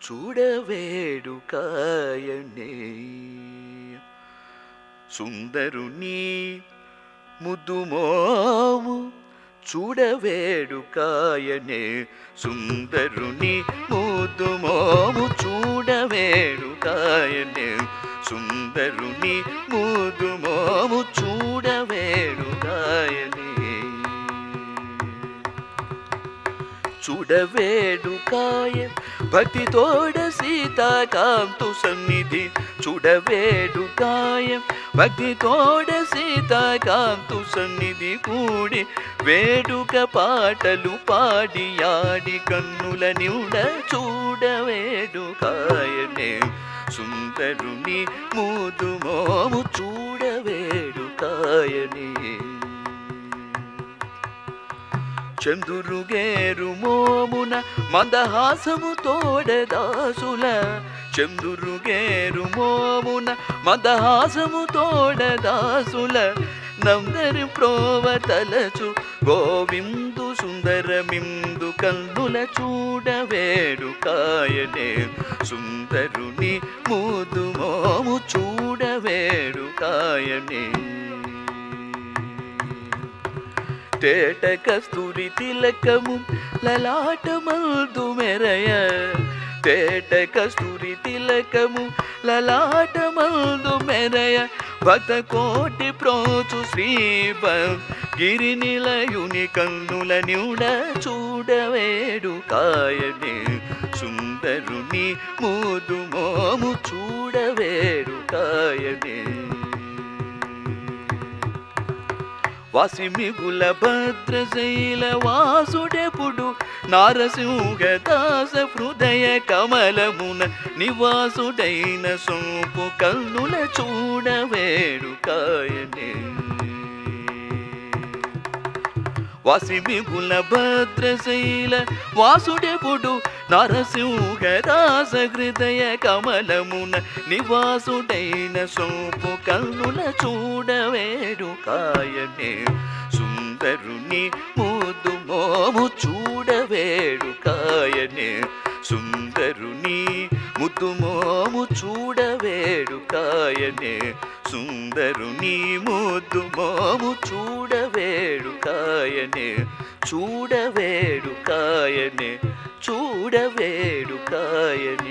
చూడవేడుకాయనే సుందరుని ముద్దుమోము చూడవేడుకాయనే సుందరుని ముద్దుమోము చూడవేడుకాయనే సుందరుని ముద్దుమోము చూడవేడుకాయనే చూడవేడుకాయ భక్తితోడ సీతాకాంతు సన్నిధి చూడవేడుకాయ భక్తితోడ సీతాకాంతు సన్నిధి కూడి వేడుక పాటలు పాడి ఆడి కన్నుల నిండ చూడవేడుకాయనే సుందరుని మూదుమోము చూడవేడుకాయనే చందురుగేరు మోమున మందహాసము తోడదాసుల చందురుగేరు మోమున మందహాసము తోడదాసుల నందరి ప్రోవ తలచు గోవిందు సుందరమిందు కన్నుల చూడవేడు కాయనే సుందరుని మూదు మోము చూడవేడు కాయనే తేట కస్తూరి తిలకము లలాటమందు మెరయ తేట కస్తూరి తిలకము లలాటమందు మెరయ భక్త కోటి ప్రోచు శ్రీబ గిరి నిలయుని కన్నుల నివుడ చూడవేడు కాయనే సుందరుని మూదు మోము చూడవేడు కాయనే వాసిమిగుల భద్రశైల వాసుడెప్పుడు నారసింహదాస హృదయ కమలమున నివాసుడైన సోపు కన్నుల చూడవేడు కాయనే వాసిమిగుల భద్రశైల వాసుడెప్పుడు నరసింహదాస హృదయ కమలమున నివాసుడైన సోపు కన్నుల చూడవేడు కాయనే సుందరుని ముదు మోము చూడవేడు కాయనే సుందరుని ముద్దు మోము చూడవేడు కాయనే సుందరుని ముద్దు మోము చూడవేడు కాయనే చూడవేడు కాయనే చూడవేడు కాయనే